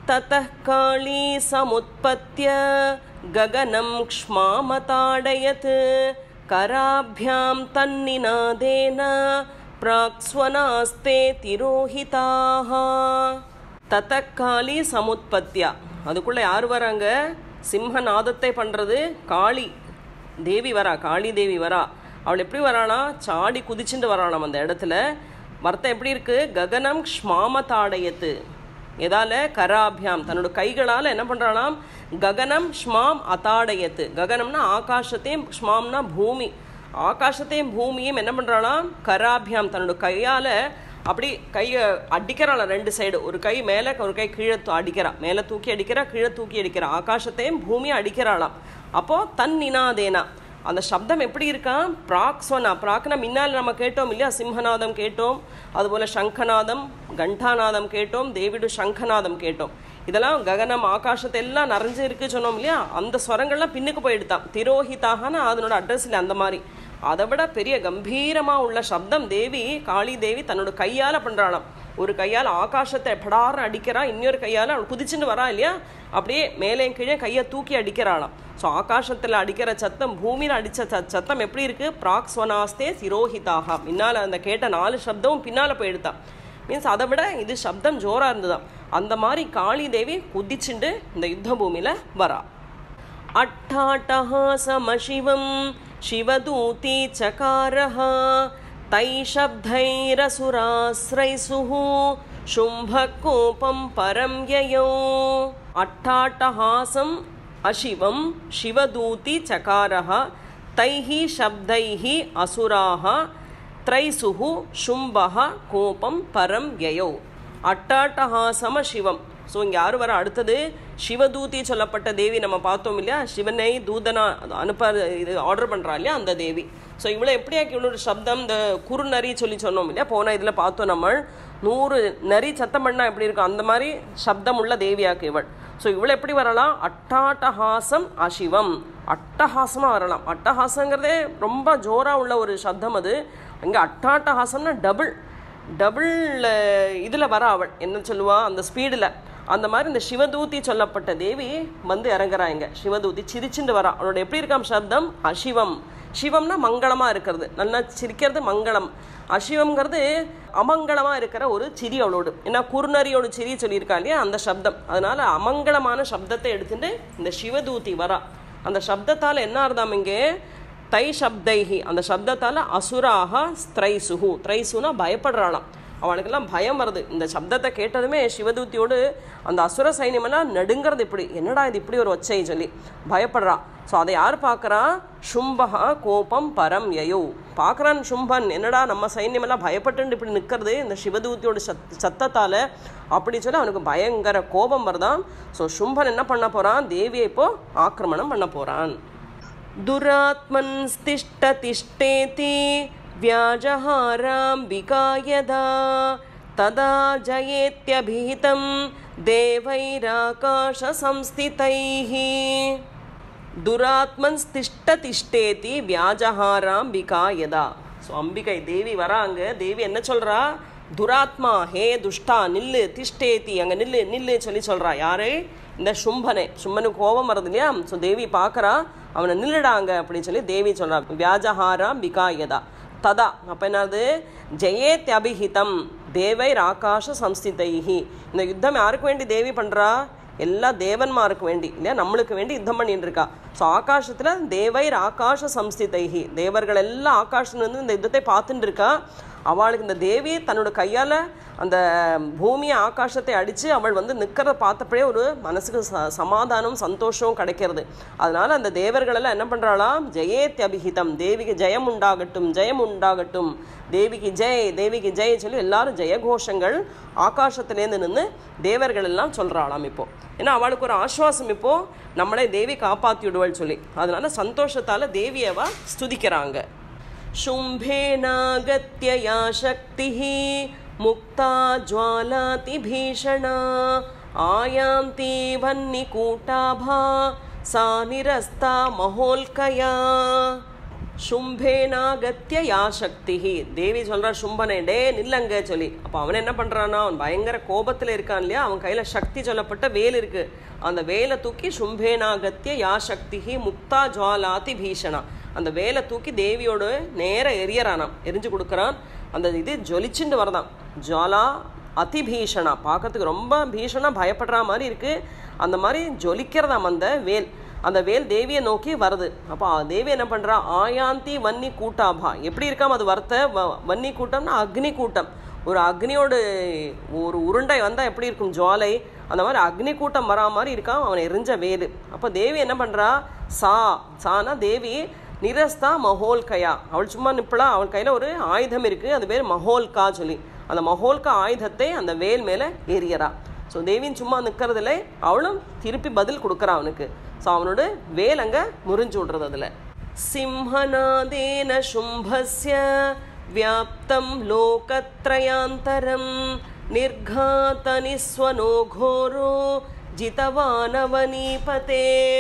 ततः काली समुत्पत्य गगनं क्ष्मामताडयत् कराभ्यां तन्निनादेन प्राक्स्वनास्ते तिरोहिताः தத்தக்காளி சமுத்பத்தியா அதுக்குள்ளே யார் வராங்க சிம்மநாதத்தை பண்ணுறது காளி தேவி வரா காளி தேவி வரா அவள் எப்படி வரானா சாடி குதிச்சுட்டு வராளாம் அந்த இடத்துல வர்த்தம் எப்படி இருக்கு ககனம் க்ஷ்மாம தாடயத்து எதால கராபியாம் தன்னோட கைகளால் என்ன பண்ணுறாளாம் ககனம் ஷ்மாம் அதாடயத்து ககனம்னா ஆகாசத்தையும் ஷ்மாம்னா பூமி ஆகாசத்தையும் பூமியும் என்ன பண்ணுறாளாம் கராபியாம் தன்னோட கையால் அப்படி கையை அடிக்கிறாளாம் ரெண்டு சைடு ஒரு கை மேலே ஒரு கை கீழே தூ- அடிக்கிறா மேலே தூக்கி அடிக்கிறா கீழே தூக்கி அடிக்கிறா ஆகாசத்தையும் பூமியை அடிக்கிறாளாம் அப்போ தன் நினாதேனா அந்த சப்தம் எப்படி இருக்கா பிராக்ஸ்வனா பிராக்னா முன்னால் நம்ம கேட்டோம் இல்லையா சிம்மநாதம் கேட்டோம் அதுபோல் சங்கநாதம் கண்டாநாதம் கேட்டோம் தேவிடு சங்கநாதம் கேட்டோம் இதெல்லாம் ககனம் ஆகாசத்தை எல்லாம் நிறைஞ்சு இருக்கு சொன்னோம் இல்லையா அந்த ஸ்வரங்கள்லாம் பின்னுக்கு போயிடுதான் திரோஹிதாகனா அதனோட அட்ரஸ் இல்லை அந்த மாதிரி அதை விட பெரிய கம்பீரமா உள்ள சப்தம் தேவி காளி தேவி தன்னோட கையால பண்றாளாம் ஒரு கையால் ஆகாசத்தை படார அடிக்கிறா இன்னொரு கையால் அவள் குதிச்சுன்னு வரா இல்லையா அப்படியே மேலே கீழே கையை தூக்கி அடிக்கிறாளாம் ஸோ ஆகாசத்தில் அடிக்கிற சத்தம் பூமியில் அடித்த ச சத்தம் எப்படி இருக்கு பிராக்ஸ்வனாஸ்தே சிரோஹிதாக முன்னால் அந்த கேட்ட நாலு சப்தமும் பின்னால் போயிடுதான் மீன்ஸ் அதை விட இது சப்தம் ஜோரா இருந்ததாம் அந்த மாதிரி காளி தேவி குதிச்சுண்டு இந்த யுத்த பூமியில வரா अट्टाटहासमशिवं शिवदूती चकारः तैशब्दैरसुराश्रैसुः शुम्भकोपं परं ययौ अट्टाटहासम् अशिवं शिवदूती चकारः तैः शब्दैः असुराः த்ரைசுகு சும்பக கோபம் பரம் யயோ அட்டாட்டஹாசம சிவம் ஸோ இங்கே யார் வர அடுத்தது சிவதூதி சொல்லப்பட்ட தேவி நம்ம பார்த்தோம் இல்லையா சிவனை தூதனா அனுப்ப இது ஆர்டர் பண்ணுறா இல்லையா அந்த தேவி ஸோ இவ்வளோ எப்படியாக்கி இவ்வளோ ஒரு சப்தம் இந்த குறுநரி சொல்லி சொன்னோம் இல்லையா போன இதில் பார்த்தோம் நம்ம நூறு நரி சத்தம் பண்ணால் எப்படி இருக்கும் அந்த மாதிரி சப்தம் உள்ள தேவியாக்கு இவள் ஸோ இவ்வளோ எப்படி வரலாம் அட்டாட்டஹாசம் அசிவம் அட்டஹாசமாக வரலாம் அட்டஹாசங்கிறதே ரொம்ப ஜோராக உள்ள ஒரு சப்தம் அது இங்கே அட்டாட்டஹாசம்னா டபுள் டபுள் இதில் வர அவள் என்ன சொல்லுவா அந்த ஸ்பீடில் அந்த மாதிரி இந்த சிவதூதி சொல்லப்பட்ட தேவி வந்து இறங்குறா இங்க சிவதூதி சிரிச்சுட்டு வரா அவளோட எப்படி இருக்காம் சப்தம் அசிவம் சிவம்னா மங்களமாக இருக்கிறது நல்லா சிரிக்கிறது மங்களம் அசிவம்ங்கிறது அமங்கலமாக இருக்கிற ஒரு சிரி அவளோடு ஏன்னா குறுநரியோட சிரி சொல்லியிருக்கா இல்லையா அந்த சப்தம் அதனால அமங்கலமான சப்தத்தை எடுத்துட்டு இந்த சிவதூதி வரா அந்த சப்தத்தால் என்ன அர்த்தம் இங்கே தை சப்தைஹி அந்த சப்தத்தால் அசுராக ஸ்திரைசுகு த்ரைசுனா பயப்படுறாளாம் அவனுக்கெல்லாம் பயம் வருது இந்த சப்தத்தை கேட்டதுமே சிவதூத்தியோடு அந்த அசுர சைன்யமெல்லாம் நடுங்கிறது இப்படி என்னடா இது இப்படி ஒரு ஒச்சை சொல்லி பயப்படுறான் ஸோ அதை யார் பார்க்குறா சும்பகா கோபம் பரம் யயோ பார்க்குறான் சும்பன் என்னடா நம்ம சைன்யமெல்லாம் பயப்பட்டு இப்படி நிற்கிறது இந்த சிவதூத்தியோட சத் சத்தத்தால் அப்படி சொல்லி அவனுக்கு பயங்கர கோபம் வருதான் ஸோ சும்பன் என்ன பண்ண போகிறான் தேவியை இப்போ ஆக்கிரமணம் பண்ண போகிறான் दुरात्मन्स्तिष्ठतिष्ठेति व्याजहाराम्बिका यदा तदा जयेत्यभिहितं देवैराकाशसंस्थितैः துராத்மன்ஸ்திஷ்டதிஷ்டேதி வியாஜஹாராம்பிகா யதா ஸோ அம்பிகை தேவி வராங்க தேவி என்ன சொல்றா துராத்மா ஹே துஷ்டா நில்லு திஷ்டேதி அங்கே நில்லு நில்லு சொல்லி சொல்றா யாரு இந்த சும்பனை சும்பனுக்கு கோபம் வருது இல்லையா ஸோ தேவி பார்க்கறா அவனை நில்லுடாங்க அப்படின்னு சொல்லி தேவி சொல்றா வியாஜஹாராம்பிகா யதா ததா அப்போ என்னது ஜெயேத் அபிஹிதம் தேவை ராகாஷ சம்ஸ்திதைஹி இந்த யுத்தம் யாருக்கு வேண்டி தேவி பண்றா எல்லா தேவன்மாருக்கு வேண்டி இல்லையா நம்மளுக்கு வேண்டி யுத்தம் பண்ணிட்டு இருக்கா ஸோ ஆகாசத்தில் தேவைர் ஆகாஷ சம்ஸ்திதைஹி தேவர்கள் எல்லாம் ஆகாஷம் வந்து இந்த யுத்தத்தை பார்த்துட்டு இருக்கா அவளுக்கு இந்த தேவி தன்னோட கையால் அந்த பூமியை ஆகாசத்தை அடித்து அவள் வந்து நிற்கிறத பார்த்தப்பவே ஒரு மனசுக்கு ச சமாதானம் சந்தோஷம் கிடைக்கிறது அதனால அந்த தேவர்களெல்லாம் என்ன பண்ணுறாளாம் ஜெயேத் அபிஹிதம் தேவிக்கு ஜெயம் உண்டாகட்டும் ஜெயம் உண்டாகட்டும் தேவிக்கு ஜெய் தேவிக்கு ஜெய் சொல்லி எல்லாரும் ஜெயகோஷங்கள் ஆகாசத்திலேருந்து நின்று தேவர்கள் எல்லாம் சொல்கிறாளாம் இப்போ ஏன்னா அவளுக்கு ஒரு ஆஸ்வாசம் இப்போ நம்மளை தேவி காப்பாற்றி விடுவள் சொல்லி அதனால சந்தோஷத்தால் தேவியவா ஸ்துதிக்கிறாங்க शुम्भेनागत्य या शक्तिः मुक्ता ज्वालाति भीषणा आयान्ति वह्निकूटाभा सा निरस्ता महोल्कया சும்பேனாகத்திய யா சக்தி தேவி சொல்றா சும்பனை டே நில்லங்க சொல்லி அப்போ அவன் என்ன பண்றானா அவன் பயங்கர கோபத்துல இருக்கான் இல்லையா அவன் கையில சக்தி சொல்லப்பட்ட வேல் இருக்கு அந்த வேலை தூக்கி சும்பேனாகத்திய யா சக்தி முக்தா ஜுவாலாதி பீஷணா அந்த வேலை தூக்கி தேவியோட நேர எரியறானாம் எரிஞ்சு கொடுக்குறான் அந்த இது ஜொலிச்சுண்டு வரதான் ஜுவாலா அதிபீஷணா பார்க்கறதுக்கு ரொம்ப பீஷணா பயப்படுற மாதிரி இருக்கு அந்த மாதிரி ஜொலிக்கிறதாம் அந்த வேல் அந்த வேல் தேவியை நோக்கி வருது அப்போ தேவி என்ன பண்றா ஆயாந்தி வன்னி கூட்டாபா எப்படி இருக்காம அது வர்த்த வ- வன்னி கூட்டம்னா அக்னி கூட்டம் ஒரு அக்னியோட ஒரு உருண்டை வந்தால் எப்படி இருக்கும் ஜுவாலை அந்த மாதிரி அக்னி கூட்டம் வரா மாதிரி இருக்கான் அவன் எரிஞ்ச வேலு அப்போ தேவி என்ன பண்றா சா சானா தேவி நிரஸ்தா மஹோல்கயா அவள் சும்மா நிப்பளா அவள் கையில் ஒரு ஆயுதம் இருக்கு அது பேர் மஹோல்கா சொல்லி அந்த மஹோல்கா ஆயுதத்தை அந்த வேல் மேலே எரியறா ஸோ தேவியின் சும்மா நிற்கிறதுல அவளும் திருப்பி பதில் கொடுக்குறா அவனுக்கு ஸோ அவனோட வேல் அங்கே முறிஞ்சு விடுறது அதில் சிம்ஹநாதேன சும்பஸ்ய வியாப்தம் லோகத்ரயாந்தரம் நிர்காத்தனிஸ்வனோ கோரோ ஜிதவானவனீபதே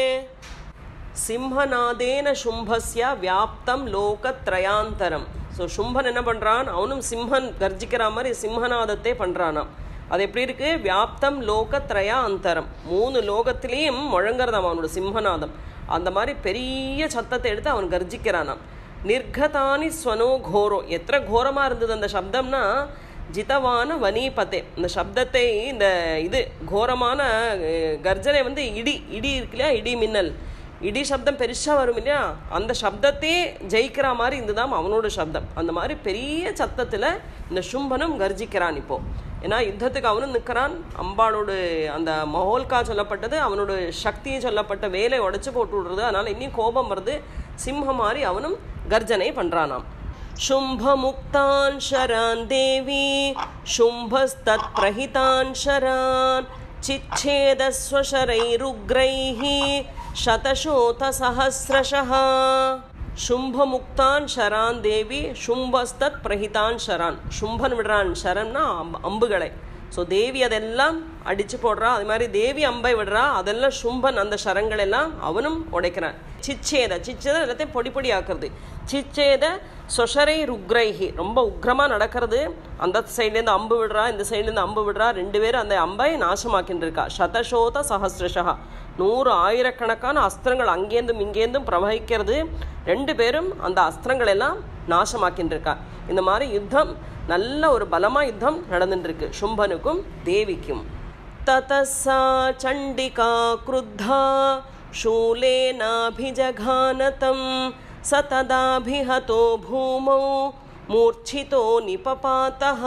சிம்ஹநாதேன சும்பஸ்ய வியாப்தம் லோகத்ரயாந்தரம் ஸோ சும்பன் என்ன பண்ணுறான் அவனும் சிம்ஹன் கர்ஜிக்கிற மாதிரி சிம்ஹநாதத்தை பண்ணுறானாம் அது எப்படி இருக்கு வியாப்தம் லோகத்ரயா அந்தரம் மூணு லோகத்திலையும் முழங்குறதாம் அவனோட சிம்ஹநாதம் அந்த மாதிரி பெரிய சத்தத்தை எடுத்து அவன் கர்ஜிக்கிறானாம் நிர்கதானி ஸ்வனோ கோரோ எத்தனை கோரமாக இருந்தது அந்த சப்தம்னா ஜிதவான வனீபதே இந்த சப்தத்தை இந்த இது கோரமான அஹ், கர்ஜனை வந்து இடி இடி இருக்கு இல்லையா இடி மின்னல் இடி சப்தம் பெருசாக வரும் இல்லையா அந்த சப்தத்தையே ஜெயிக்கிற மாதிரி இருந்துதான் அவனோட சப்தம் அந்த மாதிரி பெரிய சத்தத்தில் இந்த சும்பனும் கர்ஜிக்கிறான் இப்போ ஏன்னா யுத்தத்துக்கு அவனும் நிற்கிறான் அம்பாளோட அந்த மஹோல்கா சொல்லப்பட்டது அவனோட சக்தியை சொல்லப்பட்ட வேலை உடைச்சு போட்டு விடுறது அதனால இன்னும் கோபம் வருது சிம்ஹம் மாதிரி அவனும் கர்ஜனை பண்றானாம் शुम्भमुक्तान् शरान् देवी शुम्भस्तत् प्रहितान् शरान् चिच्छेदस्वशरैरुग्रैः शतशोथसहस्रशः शुम्भमुक्तान् शरान् தேவி शुम्भस्तत् பிரஹிதான் ஷரான் சும்பன் விடுறான் ஷரன்னா அம்பு- அம்புகளை ஸோ தேவி அதெல்லாம் அடிச்சு போடுறா அது மாதிரி தேவி அம்பை விடுறா அதெல்லாம் சும்பன் அந்த சரங்கள் எல்லாம் அவனும் உடைக்கிறான் சிச்சேத சிச்சேத எல்லாத்தையும் பொடி பொடி ஆக்குறது சிச்சேத சொஷரை ருக்ரைஹி ரொம்ப உக்ரமா நடக்கிறது அந்த சைட்லேருந்து அம்பு விடுறா இந்த சைட்லேருந்து அம்பு விடுறா ரெண்டு பேரும் அந்த அம்பை நாசமாக்கின்னு இருக்கா சதசோத சஹசிரஷா நூறு ஆயிரக்கணக்கான அஸ்திரங்கள் அங்கேருந்தும் இங்கேருந்தும் பிரவகிக்கிறது ரெண்டு பேரும் அந்த அஸ்திரங்கள் எல்லாம் நாசமாக்கின்னு இருக்கா இந்த மாதிரி யுத்தம் நல்ல ஒரு பலமா யுத்தம் நடந்துட்டு இருக்கு சும்பனுக்கும் தேவிக்கும் ततसा चण्डिका क्रुद्धा शूलेनाभिजघानतं स तदाभिहतो भूमौ मूर्छितो निपपातः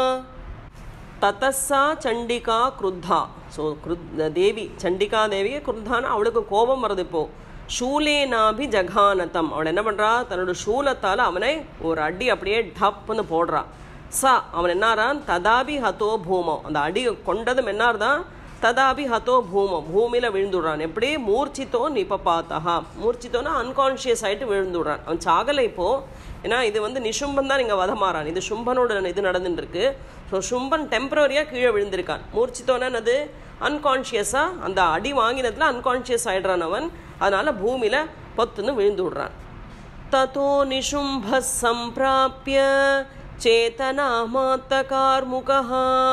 ததஸா சண்டிகா குருத்தா ஸோ குருத் தேவி சண்டிகா தேவி குருத்தான அவளுக்கு கோபம் வருது இப்போ ஷூலேனாபி ஜகானதம் அவள் என்ன பண்ணுறா தன்னோட சூலத்தால் அவனை ஒரு அடி அப்படியே டப்புன்னு போடுறா சா அவன் என்னாரான் ததாபி ஹதோ பூமோ அந்த அடி கொண்டதும் என்னார்தான் ததாபி ஹதோ பூமோ பூமியில் விழுந்துடுறான் எப்படி மூர்ச்சித்தோ நிபபாத்தகா மூர்ச்சித்தோன்னா அன்கான்ஷியஸ் ஆகிட்டு விழுந்துடுறான் அவன் சாகலை இப்போ ஏன்னா இது வந்து நிஷும்பன் தான் இங்கே வதமாறான் இது சும்பனோட இது நடந்துட்டு இருக்கு ஸோ சும்பன் டெம்பரரியாக கீழே விழுந்திருக்கான் மூர்ச்சித்தோன்னா என்னது அன்கான்ஷியஸாக அந்த அடி வாங்கினதுல அன்கான்ஷியஸ் ஆயிடுறான் அவன் அதனால பூமியில் பொத்துன்னு விழுந்து விடுறான் ततो निशुम्भः सम्प्राप्य चेतनामात्तकार्मुकः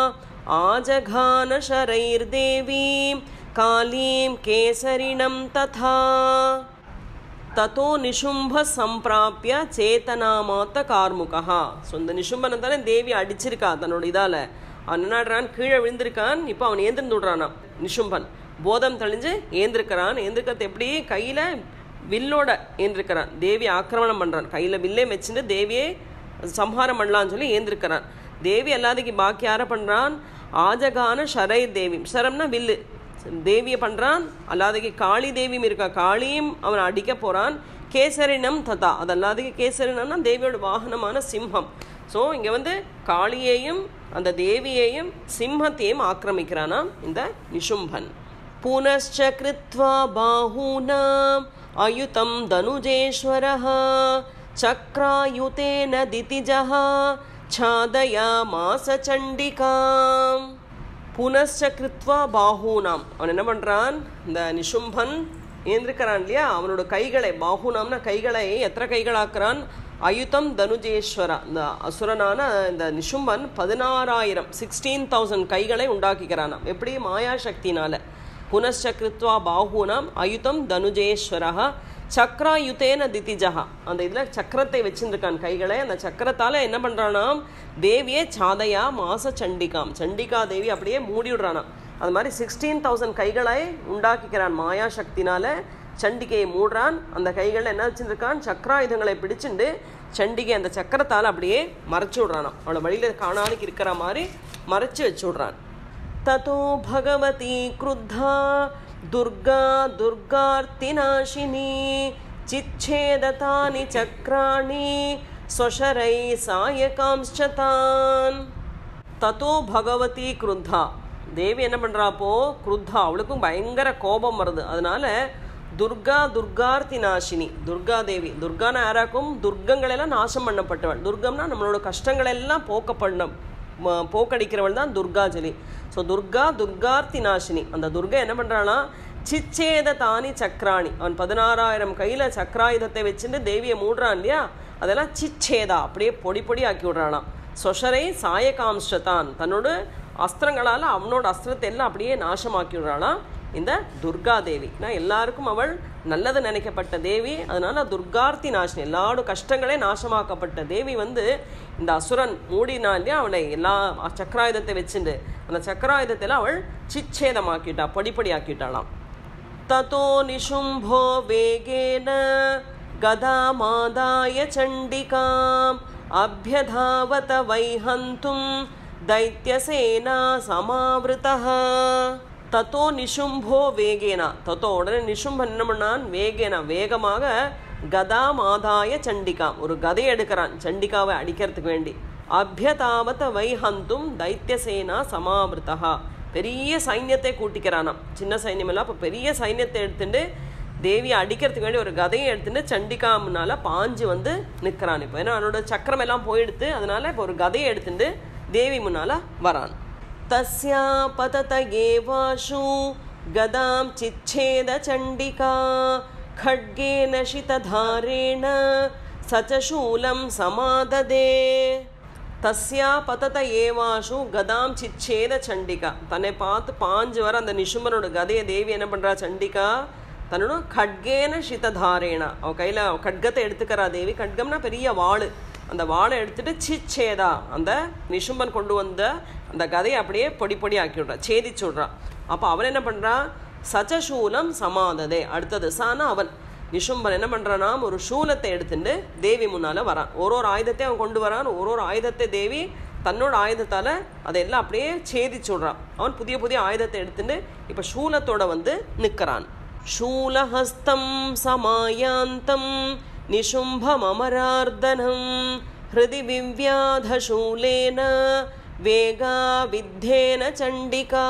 आजघानशरैर्देवीं कालीं केसरिणं तथा தத்தோ நிஷும்ப சம்பிராப்பிய சேத்தனாமாத்த கார்முகா ஸோ இந்த நிஷும்பனை தானே தேவி அடிச்சிருக்கா தன்னோட இதால் அவன் என்னடுறான் கீழே விழுந்திருக்கான் இப்போ அவன் ஏந்திருந்து விடுறானாம் நிஷும்பன் போதம் தெளிஞ்சு ஏந்திருக்கிறான் ஏந்திருக்கிறது எப்படி கையில் வில்லோட ஏந்திருக்கிறான் தேவி ஆக்கிரமணம் பண்ணுறான் கையில் வில்லே வச்சுட்டு தேவியை சம்ஹாரம் பண்ணலான்னு சொல்லி ஏந்திருக்கிறான் தேவி எல்லாத்துக்கு பாக்கி யாரை பண்ணுறான் ஆஜகான ஷரை தேவி ஷரம்னா வில்லு தேவியை பண்ணுறான் அல்லாதக்கு காளி தேவியும் இருக்கா காளியும் அவன் அடிக்க போகிறான் கேசரினம் ததா அது அல்லாதக்கு கேசரினம்னா தேவியோட வாகனமான சிம்ஹம் ஸோ இங்கே வந்து காளியையும் அந்த தேவியையும் சிம்மத்தையும் ஆக்கிரமிக்கிறானாம் இந்த நிஷும்பன் புனश्च कृत्वा बाहूनाम् अयुतं धनुजेश्वरः चक्रायुतेन दितिजः छादयामास चण्डिकाम् புனశ్ச கிருத்வா பாகூனாம் அவன் என்ன பண்ணுறான் இந்த நிஷும்பன் ஏந்திருக்கிறான் இல்லையா அவனோட கைகளை பாகுனாம்னா கைகளை எத்தனை கைகளாக்குறான் அயுதம் தனுஜேஸ்வரா இந்த அசுரனான இந்த நிஷும்பன் பதினாறாயிரம் சிக்ஸ்டீன் தௌசண்ட் கைகளை உண்டாக்கிக்கிறானாம் எப்படி மாயா சக்தினால புனశ్చக்ருத்வா பாகூனாம் அயுதம் தனுஜேஸ்வரா சக்ராயுதேன திதிஜகா அந்த இதில் சக்கரத்தை வச்சிருக்கான் கைகளை அந்த சக்கரத்தால் என்ன பண்ணுறானாம் தேவியே சாதையா மாச சண்டிகாம் சண்டிகா தேவி அப்படியே மூடி விடுறானாம் அது மாதிரி சிக்ஸ்டீன் தௌசண்ட் கைகளை உண்டாக்கிக்கிறான் மாயா சக்தினால சண்டிகையை மூடுறான் அந்த கைகளில் என்ன வச்சுருக்கான் சக்கராயுதங்களை பிடிச்சிண்டு சண்டிகை அந்த சக்கரத்தால் அப்படியே மறைச்சு விட்றானாம் அவளை வழியில் காணாதுக்கு இருக்கிற மாதிரி மறைச்சு வச்சு விட்றான் ततो भगवती क्रुद्धा दुर्गा दुर्गार्तिनाशिनी चिच्छेदतानि चक्राणि स्वशरै सायकांश्च तान् தத்தோ பகவதி குருத்தா தேவி என்ன பண்ணுறாப்போ குருத்தா அவளுக்கும் பயங்கர கோபம் வருது அதனால துர்கா துர்கார்த்தி நாசினி துர்கா தேவி துர்கான யாராக்கும் துர்க்கங்களெல்லாம் நாசம் பண்ணப்பட்டவள் துர்கம்னா நம்மளோட கஷ்டங்களெல்லாம் போக்கப்பண்ண ம- போக்கடிக்கிறவள் தான் துர்காஜலி ஸோ துர்கா துர்கார்த்தி நாசினி அந்த துர்கா என்ன பண்ணுறானா சிச்சேத தானி சக்ராணி அவன் பதினாறாயிரம் கையில் சக்கராயுதத்தை வச்சுட்டு தேவியை மூடுறான் இல்லையா அதெல்லாம் சிச்சேதா அப்படியே பொடி பொடி ஆக்கி விடுறானாம் சொஷரை சாயகாம்ஷதான் தன்னோட அஸ்திரங்களால் அவனோட அஸ்திரத்தை எல்லாம் அப்படியே நாசமாக்கி விடுறாளாம் இந்த துர்கா தேவி நான் எல்லாருக்கும் அவள் நல்லது நினைக்கப்பட்ட தேவி அதனால துர்கார்த்தி நாசினி எல்லாரோட கஷ்டங்களே நாசமாக்கப்பட்ட தேவி வந்து இந்த அசுரன் மூடினா இல்லையா அவனை எல்லா சக்கராயுதத்தை வச்சுண்டு அந்த சக்கராயுதத்தில் அவள் சிச்சேதமாக்கிட்டா படிப்படி ஆக்கிட்டாளாம் ततो निशुम्भो वेगेन गदामादाय चण्डिकाम् अभ्यधावत वैहन्तुं दैत्यसेना समावृतः தத்தோ நிஷும்போ வேகேனா தத்தோ உடனே நிஷும்பன் என்ன பண்ணான் வேகேனா வேகமாக கதாம் ஆதாய சண்டிகா ஒரு கதை எடுக்கிறான் சண்டிகாவை அடிக்கிறதுக்கு வேண்டி அபியதாவத வைஹந்தும் தைத்தியசேனா சமாவிருத்தா பெரிய சைன்யத்தை கூட்டிக்கிறானாம் சின்ன சைன்யமெல்லாம் இப்போ பெரிய சைன்யத்தை எடுத்துட்டு தேவியை அடிக்கிறதுக்கு வேண்டி ஒரு கதையை எடுத்துட்டு சண்டிகா முன்னால பாஞ்சு வந்து நிற்கிறான் இப்போ ஏன்னா அவனோட சக்கரம் எல்லாம் போயிடுத்து அதனால இப்போ ஒரு கதையை எடுத்துட்டு தேவி முன்னால வரான் तस्या पतत एवाशु गदां चिच्छेद चण्डिका खड्गेन शितधारेण स च शूलं समाददे தஸ்யா பதத ஏவாஷு கதாம் சிச்சேத சண்டிகா தன்னை பார்த்து பாஞ்சு வர அந்த நிஷும்பனோட கதையை தேவி என்ன பண்றா சண்டிகா தன்னோட கட்கேன சிததாரேனா அவ கையில கட்கத்தை எடுத்துக்கிறா தேவி கட்கம்னா பெரிய வாள் அந்த வாளை எடுத்துட்டு சிச்சேதா அந்த நிஷும்பன் கொண்டு வந்த அந்த கதையை அப்படியே பொடி பொடி ஆக்கி விட்றா சேதிச்சு விட்றான் அப்போ அவன் என்ன பண்ணுறான் சச்சசூலம் சமாததே அடுத்தது சானா அவன் நிஷும்பன் என்ன பண்ணுறானா ஒரு சூலத்தை எடுத்துட்டு தேவி முன்னால் வரான் ஒரு ஒரு ஆயுதத்தை அவன் கொண்டு வரான் ஒரு ஒரு ஆயுதத்தை தேவி தன்னோட ஆயுதத்தால் அதையெல்லாம் அப்படியே சேதிச்சு விட்றான் அவன் புதிய புதிய ஆயுதத்தை எடுத்துட்டு இப்போ சூலத்தோட வந்து நிற்கிறான் शूलहस्तं समायान्तं निशुम्भममरार्दनं हृदि विव्याधशूलेन वेगाविद्धेन चण्डिका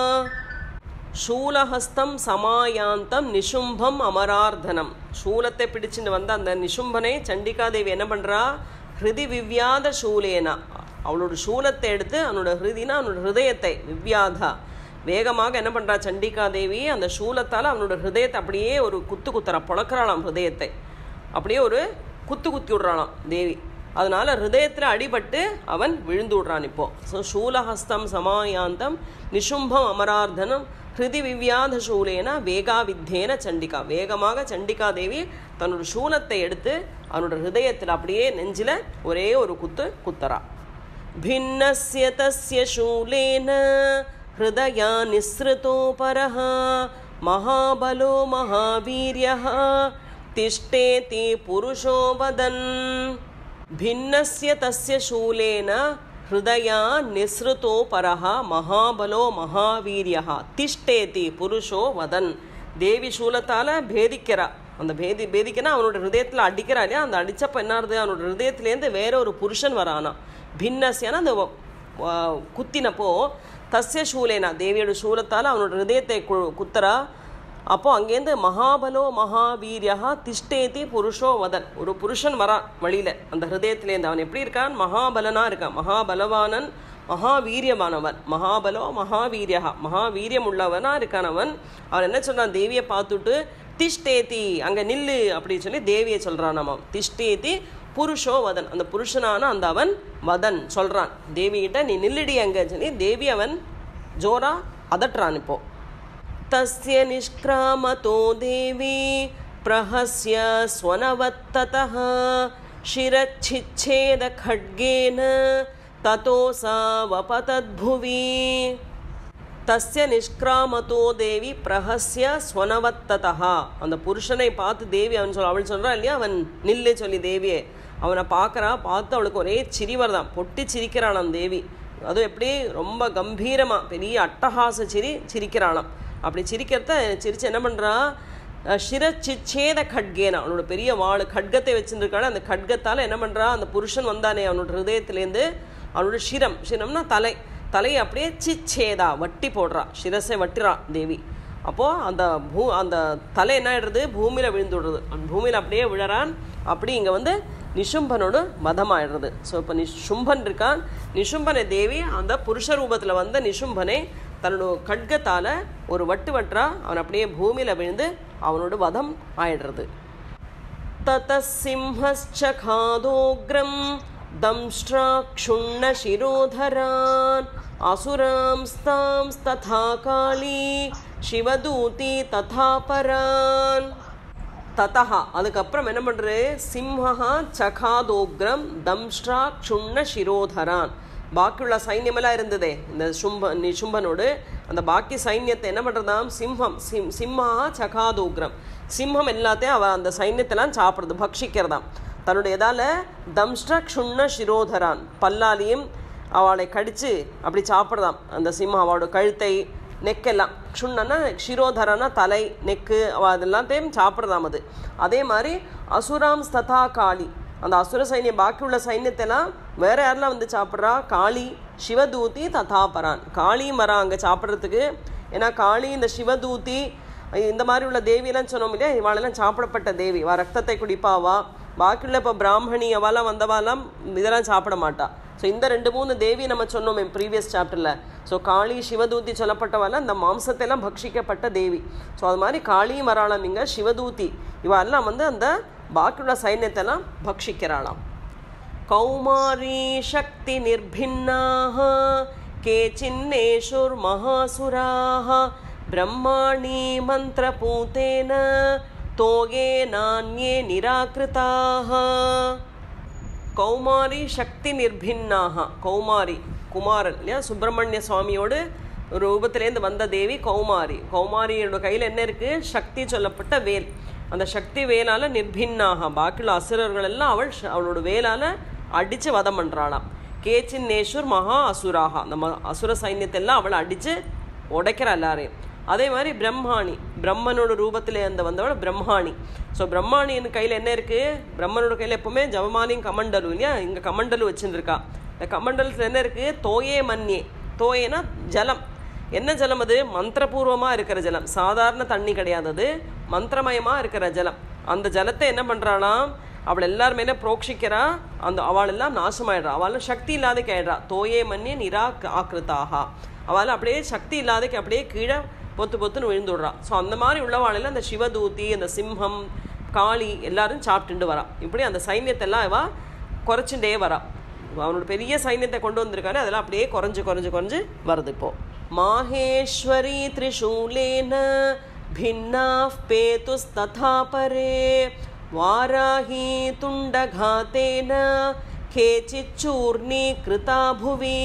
சூலஹஸ்தம் சமாயாந்தம் நிஷும்பம் அமரார்தனம் சூலத்தை பிடிச்சிட்டு வந்த அந்த நிஷும்பனை சண்டிகாதேவி என்ன பண்ணுறா ஹிருதி விவ்யாத சூலேனா அவளோட சூலத்தை எடுத்து அவனோட ஹிருதினா அவனோட ஹிருதயத்தை விவ்யாதா வேகமாக என்ன பண்ணுறா சண்டிகாதேவி அந்த சூலத்தால் அவனோட ஹிருதயத்தை அப்படியே ஒரு குத்து குத்துறா புழக்கிறாளாம் ஹிருதயத்தை அப்படியே ஒரு குத்து குத்தி விட்றானாம் தேவி அதனால ஹிருதயத்தில் அடிபட்டு அவன் விழுந்து விடுறான் இப்போ ஸோ சூலஹஸ்தம் சமாயாந்தம் நிஷும்பம் அமரார்தனம் ஹிருதி விவ்யாத சூலேன வேகாவித்தேன சண்டிகா வேகமாக சண்டிகா தேவி தன்னோட சூலத்தை எடுத்து அவனோட ஹிருதயத்தில் அப்படியே நெஞ்சில் ஒரே ஒரு குத்து குத்தரா भिन्नस्य तस्य शूलेन हृदया निःसृतोपरः महाबलो महावीर्यः तिष्ठेति पुरुषो वदन् भिन्नस्य तस्य शूलेन हृदया निःसृतोपरः महाबलो महावीर्यः திஷ்டேதி புருஷோ வதன் தேவி சூலத்தால் பேதிக்கிறா அந்த பேதி பேதிக்கனா அவனோட ஹிருதயத்தில் அடிக்கிறா இல்லையா அந்த அடிச்சப்ப என்ன ஆகுது அவனோட ஹிருதயத்துலேருந்து வேற ஒரு புருஷன் வரானா பின்னஸ்யான அந்த வ- வ- குத்தினப்போ தஸ்ய சூலேனா தேவியோட சூலத்தால் அவனோட ஹிருதயத்தை கு- குத்துறா அப்போ அங்கேருந்து மகாபலோ மகாவீரியா திஷ்டேதி புருஷோ வதன் ஒரு புருஷன் வரான் வழியில அந்த ஹிருதயத்திலேருந்து அவன் எப்படி இருக்கான் மகாபலனா இருக்கான் மகாபலவானன் மகாவீரியமானவன் மகாபலோ மகாவீரியா மகாவீரியம் உள்ளவனா இருக்கான் அவன் அவன் என்ன சொன்னான் தேவியை பார்த்துட்டு திஷ்டேதி அங்கே நில்லு அப்படின்னு சொல்லி தேவியை சொல்கிறான் நம்ம திஷ்டேதி புருஷோ வதன் அந்த புருஷனான அந்த அவன் வதன் சொல்கிறான் தேவிகிட்ட நீ நில்லுடி அங்கே சொல்லி தேவி அவன் ஜோரா அதட்டுறான் இப்போ तस्य निष्क्रामतो देवी प्रहस्य स्वनवत्ततः शिरच्छिच्छेदखड्गेन ततो सा वपतद्भुवि தஸ்ய நிஷ்கிராமத்தோ தேவி பிரஹஸ்ய ஸ்வனவத்ததா அந்த புருஷனை பார்த்து தேவி அவன் சொல் அவள் சொல்கிறா இல்லையா அவன் நில்லு சொல்லி தேவியே அவனை பார்க்குறா பார்த்து அவளுக்கு ஒரே சிரி வருதான் பொட்டி சிரிக்கிறானாம் தேவி அதுவும் எப்படி ரொம்ப கம்பீரமாக பெரிய அட்டகாச சிரி சிரிக்கிறானாம் அப்படி சிரிக்கிறத சிரிச்சு என்ன பண்ணுறா சிரச்சிச்சேத கட்கேனா அவனோட பெரிய வாள் கட்கத்தை வச்சுருக்காள் அந்த கட்கத்தால் என்ன பண்ணுறா அந்த புருஷன் வந்தானே அவனோட ஹிருதயத்துலேருந்து அவனோட சிரம் சிரம்னா தலை தலையை அப்படியே சிச்சேதா வட்டி போடுறா சிரசை வட்டிறா தேவி அப்போது அந்த பூ அந்த தலை என்ன ஆயிடுறது பூமியில் விழுந்து விடுறது அந்த பூமியில் அப்படியே விழறான் அப்படி இங்கே வந்து நிஷும்பனோட மதமாயிடுறது ஸோ இப்போ நிஷும்பன் இருக்கான் நிஷும்பனை தேவி அந்த புருஷ ரூபத்தில் வந்த நிஷும்பனை தன்னோட கட்கத்தால் ஒரு வட்டு வட்டுறா அவன் அப்படியே பூமியில் விழுந்து அவனோட வதம் ஆயிடுறது ततः सिंहश्चखादोग्रं दंष्ट्राक्षुण्णशिरोधरान् असुरांस्तांस्तथा काली शिवदूती तथा परान् ததா அதுக்கப்புறம் என்ன பண்ணுறது சிம்ஹா சகாதோக்ரம் தம்ஷ்டா க்ஷுண்ண சிரோதரான் பாக்கியுள்ள சைன்யமெல்லாம் இருந்ததே இந்த சும்ப நிஷும்பனோடு அந்த பாக்கி சைன்யத்தை என்ன பண்ணுறதாம் சிம்ஹம் சிம் சிம்ஹா சகாதோக்ரம் சிம்ஹம் எல்லாத்தையும் அவ அந்த சைன்யத்தெல்லாம் சாப்பிட்றது பக்ஷிக்கிறதாம் தன்னுடைய இதால் தம்ஷ்ட க்ஷுண்ண சிரோதரான் பல்லாலையும் அவளை கடித்து அப்படி சாப்பிட்றதாம் அந்த சிம்ஹம் அவளோட கழுத்தை நெக்கெல்லாம் க்ஷுண்ணனா க்ஷிரோதரனா தலை நெக்கு அவ அதெல்லாத்தையும் சாப்பிட்றதாம் அது அதே மாதிரி அசுராம் ஸ்ததா காளி அந்த அசுர சைன்யம் பாக்கி உள்ள சைன்யத்தெல்லாம் வேற யாரெல்லாம் வந்து சாப்பிட்றா காளி சிவதூதி ததாபரான் காளி மரம் அங்கே சாப்பிட்றதுக்கு ஏன்னா காளி இந்த சிவதூதி இந்த மாதிரி உள்ள தேவியெல்லாம் சொன்னோம் இல்லையா இவாளெல்லாம் சாப்பிடப்பட்ட தேவி வா ரத்தத்தை குடிப்பாவா பாக்கியுள்ள இப்போ பிராமணி அவெல்லாம் வந்தவாலாம் இதெல்லாம் சாப்பிட மாட்டா ஸோ இந்த ரெண்டு மூணு தேவி நம்ம சொன்னோமே ப்ரீவியஸ் சாப்டரில் ஸோ காளி சிவதூதி சொல்லப்பட்டவால இந்த மாம்சத்தையெல்லாம் பக்ஷிக்கப்பட்ட தேவி ஸோ அது மாதிரி காளி மராளம் இங்கே சிவதூதி இவெல்லாம் வந்து அந்த பாக்கியுள்ள சைன்யத்தெல்லாம் பக்ஷிக்கிறாளாம் கௌமாரி சக்தி நிர்பின்னாக केचिन्नेषुर्महासुराः ब्रह्माणि मन्त्रपूतेन तोगे नान्ये निराकृताः கௌமாரி சக்தி நிர்பின்னாக கௌமாரி குமாரன் இல்லையா சுப்பிரமணிய சுவாமியோடு ஒரு ரூபத்திலேருந்து வந்த தேவி கௌமாரி கௌமாரியோட கையில் என்ன இருக்குது சக்தி சொல்லப்பட்ட வேல் அந்த சக்தி வேலால் நிர்பின்னாக பாக்கியுள்ள அசுரர்கள் எல்லாம் அவள் ஷ- அவளோட வேலால் அடித்து வதம் பண்ணுறாளாம் கேச்சின் நேஷூர் மகா அசுராக அந்த ம அசுர சைன்யத்தெல்லாம் அவளை அடித்து உடைக்கிறா எல்லாரையும் அதே மாதிரி பிரம்மாணி பிரம்மனோட ரூபத்தில் அந்த வந்தவள் பிரம்மாணி ஸோ பிரம்மாணியின் கையில் என்ன இருக்குது பிரம்மனோட கையில் எப்பவுமே ஜவமாலியும் கமண்டலும் இல்லையா இங்கே கமண்டலும் வச்சுருக்கா இந்த கமண்டலத்தில் என்ன இருக்குது தோயே மன்யே தோயேனா ஜலம் என்ன ஜலம் அது மந்திரபூர்வமாக இருக்கிற ஜலம் சாதாரண தண்ணி கிடையாது அது மந்திரமயமாக இருக்கிற ஜலம் அந்த ஜலத்தை என்ன பண்ணுறாளாம் அவள் எல்லாருமே என்ன புரோக்ஷிக்கிறா அந்த அவள் எல்லாம் நாசமாயிடுறா அவள் சக்தி இல்லாதக்கு ஆயிடுறா தோயே மன்யே நிரா ஆக்கிருத்தாகா அவள் அப்படியே சக்தி இல்லாதக்கு அப்படியே கீழே பொத்து பொத்துன்னு விழுந்துடுறா ஸோ அந்த மாதிரி உள்ளவாளையில் அந்த சிவதூதி அந்த சிம்ஹம் காளி எல்லாரும் சாப்பிட்டுண்டு வரா இப்படி அந்த சைன்யத்தெல்லாம் இவ குறைச்சுட்டே வரா அவனோட பெரிய சைன்யத்தை கொண்டு வந்திருக்காரு அதெல்லாம் அப்படியே குறைஞ்சு குறைஞ்சு குறைஞ்சு வருது இப்போ மாஹேஸ்வரி திரிசூலேன भिन्ना पेतुस्तथा परे वाराही तुण्डघातेन केचिच्चूर्णीकृता भुवि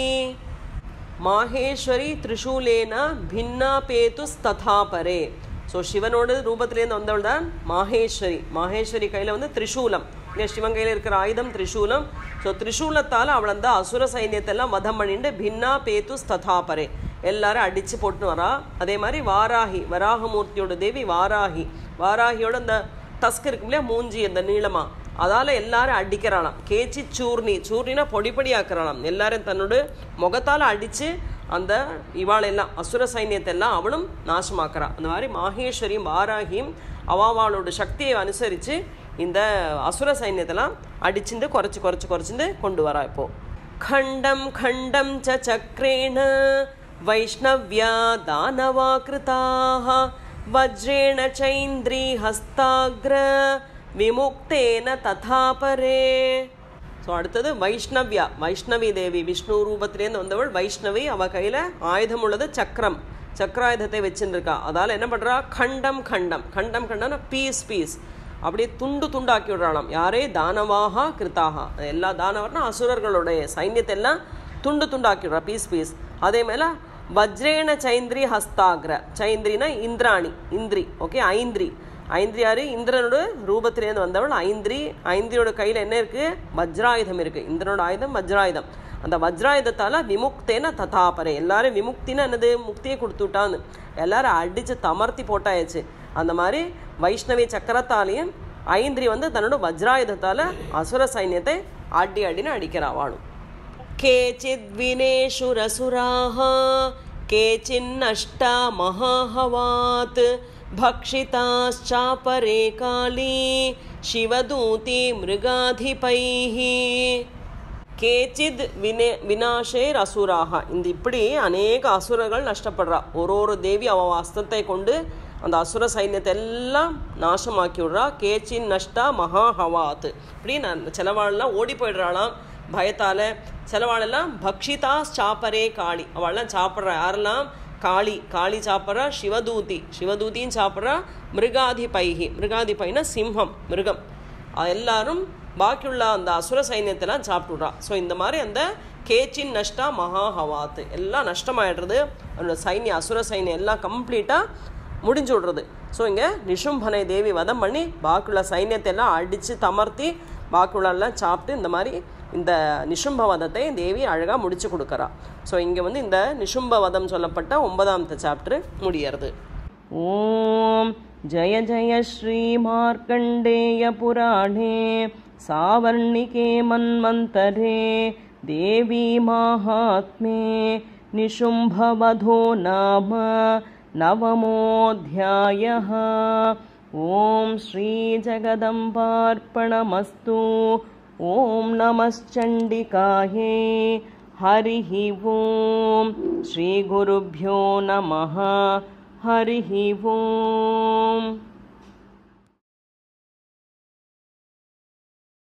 மாகேஸ்வரி திரிசூலேன பின்னா பேதுஸ்ததா பரே ஸோ சிவனோட ரூபத்திலேருந்து வந்தவள் தான் மாகேஸ்வரி மாகேஸ்வரி கையில் வந்து திரிசூலம் இல்லையா சிவன் கையில் இருக்கிற ஆயுதம் திரிசூலம் ஸோ திரிசூலத்தால் அவள் அந்த அசுர சைன்யத்தெல்லாம் வதம் பண்ணிட்டு பின்னா பேதுஸ் ததா பரே எல்லாரும் அடித்து போட்டு வரா அதே மாதிரி வாராகி வராகமூர்த்தியோட தேவி வாராகி வாராகியோட அந்த டஸ்க் இருக்கும் இல்லையா மூஞ்சி அந்த நீளமா அதால் எல்லாரும் அடிக்கிறாளாம் கேச்சி சூர்ணி சூர்ணினா பொடி பொடி ஆக்குறாளாம் எல்லாரும் தன்னோட முகத்தால் அடித்து அந்த இவாளெல்லாம் அசுர சைன்யத்தை எல்லாம் அவளும் நாசமாக்குறா அந்த மாதிரி மாகேஸ்வரியும் வாராகியும் அவாவாளோட சக்தியை அனுசரித்து இந்த அசுர சைன்யத்தெல்லாம் அடிச்சுட்டு குறைச்சி குறைச்சி குறைச்சிட்டு கொண்டு வரா இப்போ खण्डं खण्डं च चक्रेण वैष्णव्या दानवाकृताः वज्रेण चैन्द्री हस्ताग्र விமுக்தேன ததாபரே ஸோ அடுத்தது வைஷ்ணவ்யா வைஷ்ணவி தேவி விஷ்ணு ரூபத்திலேருந்து வந்தவள் வைஷ்ணவி அவ கையில் ஆயுதம் உள்ளது சக்கரம் சக்கராயுதத்தை வச்சுருக்கா அதால் என்ன பண்ணுறா கண்டம் கண்டம் கண்டம் கண்டம்னா பீஸ் பீஸ் அப்படியே துண்டு துண்டாக்கி விடுறாளாம் யாரே தானவாக கிருத்தாக எல்லா தானவர்னா அசுரர்களுடைய சைன்யத்தை எல்லாம் துண்டு துண்டாக்கி விடுறா பீஸ் பீஸ் அதே மேலே வஜ்ரேன சைந்திரி ஹஸ்தாகிர சைந்திரினா இந்திராணி இந்திரி ஓகே ஐந்திரி ஐந்திரியாரு இந்திரனோட ரூபத்திலேருந்து வந்தவள் ஐந்திரி ஐந்திரியோட கையில் என்ன இருக்கு வஜ்ராயுதம் இருக்கு இந்திரனோட ஆயுதம் வஜ்ராயுதம் அந்த வஜ்ராயுதத்தால விமுக்தேன ததாபரே எல்லாரும் விமுக்தினா என்னது முக்தியை கொடுத்துட்டான்னு எல்லாரும் அடிச்சு தமர்த்தி போட்டாயாச்சு அந்த மாதிரி வைஷ்ணவி சக்கரத்தாலையும் ஐந்திரி வந்து தன்னோட வஜ்ராயுதத்தால அசுர சைன்யத்தை அடி அடின்னு அடிக்கிறா வாழும் केचिद् विनेषुरसुराः केचिन्नष्टा महाहवात् भक्षिताश्चापरे काली शिवदूती मृगाधिपैः கேச்சித் வினே வினாஷேர் அசுராக இந்த இப்படி அநேக அசுரர்கள் நஷ்டப்படுறா ஒரு ஒரு தேவி அவ அஸ்தத்தை கொண்டு அந்த அசுர சைன்யத்தை எல்லாம் நாசமாக்கி விடுறா கேச்சின் நஷ்டா மகாஹவாத் இப்படி நான் செலவாளெல்லாம் ஓடி போயிடுறாளாம் பயத்தால் செலவாளெல்லாம் பக்ஷிதா சாப்பரே காளி அவள்லாம் சாப்பிட்றா யாரெல்லாம் காளி காளி சாப்பிட்றா சிவதூதி சிவதூதியும் சாப்பிட்றா மிருகாதி பைகி மிருகாதி பைனா சிம்ஹம் மிருகம் எல்லாரும் பாக்கியுள்ள அந்த அசுர சைன்யத்தெல்லாம் சாப்பிட்டுடுறா ஸோ இந்த மாதிரி அந்த கேச்சின் நஷ்டா மகா ஹவாத்து எல்லாம் நஷ்டமாயிடுறது அந்த சைன்ய அசுர சைன்யம் எல்லாம் கம்ப்ளீட்டாக முடிஞ்சு விடுறது ஸோ இங்கே நிஷும்பனை தேவி வதம் பண்ணி பாக்கியுள்ள சைன்யத்தை எல்லாம் அடித்து தமர்த்தி பாக்கியுள்ளெல்லாம் சாப்பிட்டு இந்த மாதிரி இந்த நிஷும்ப வதத்தை தேவி அழகாக முடிச்சு கொடுக்குறா ஸோ இங்கே வந்து இந்த நிஷும்ப வதம் சொல்லப்பட்ட ஒன்பதாம் சாப்டர் முடியறது ஓம் जय जय श्रीमार्कण्डेयपुराणे सावर्णिके मन्वन्तरे देवी माहात्म्ये निशुम्भवधो नाम नवमोऽध्यायः ॐ श्रीजगदम्बार्पणमस्तु ॐ नमश्चण्डिकायै हरिः ॐ श्रीगुरुभ्यो नमः हरिः ॐ